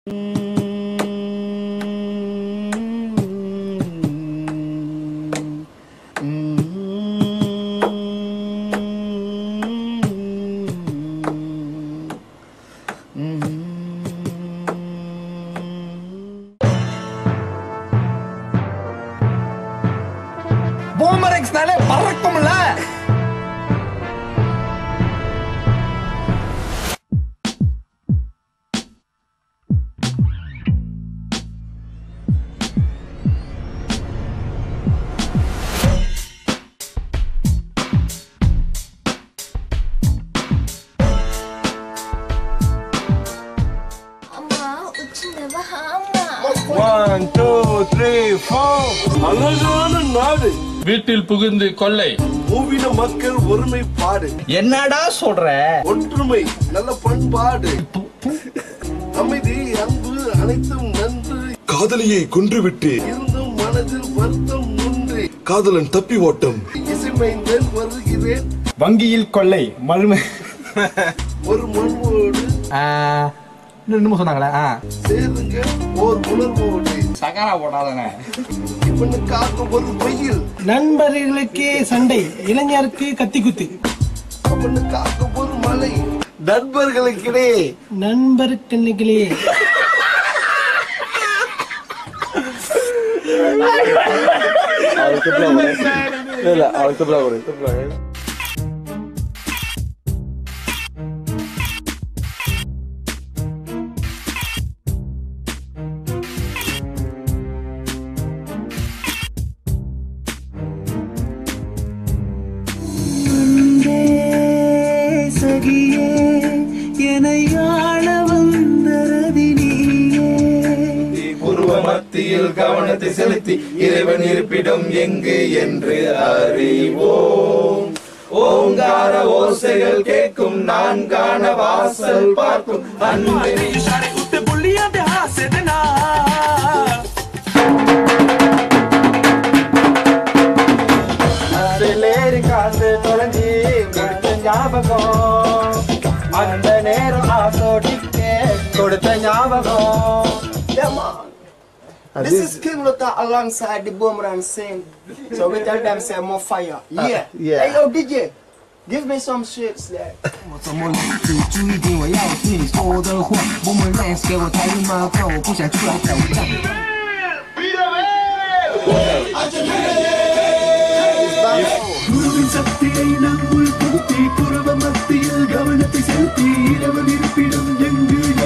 பூமரெக்ஸ்னாலே பறக்கும்ல அம்மா உச்சிந்தவ அம்மா one two three four அழகான நாடு வீட்டில் புகுந்து கொள்ளை மூவின மக்கள் ஒருமைப்பாடு என்னடா சொல்ற ஒற்றுமை நல்ல பண்பாடு அமைதி அன்பு அனைத்தும் நன்று காதலியை கொன்றுவிட்டு இருந்தும் மனதில் வருத்தம் ஒன்று காதலன் தப்பி ஓட்டம் இசைமைந்தன் வருகிறேன் வங்கியில் கொள்ளை மல்மை ஒரு மண்வோடு இன்னும் சொன்னாங்களே ஆ சேருங்க ஓர் உணர்வோடு சகாரா போட்டாதானே இவனுக்காக ஒரு வெயில் நண்பர்களுக்கே சண்டை இளைஞருக்கு கத்தி குத்து அவனுக்காக ஒரு மலை நண்பர்களுக்கிடையே நண்பருக்கே சகியே எனையாள வந்தரதி உருவ மத்தியில் கவனத்தை செலுத்தி இறைவன் இருப்பிடம் எங்கு என்று அறிவோம் ஓங்கார ஓசைகள் கேட்கும் நான்கான வாசல் பார்க்கும் அன்பை அதிலேறி காத்து தொலைஞ்சி கொடுத்த ஞாபகம் அந்த நேரம் ஆசோடிக்கே கொடுத்த ஞாபகம் This is King Luther alongside the Boomerang sing. So we tell them say more fire. Yeah. yeah. Hey yo DJ, give me some shits there. 我怎么只注意听我要听你说的话我们 Lance 给我台语吗看我不想出来挑战 குருவின் சக்தியை நம்முள் புகுத்தி புறவ மத்தியில் கவனத்தை செலுத்தி இரவு இருப்பிடம் எங்கு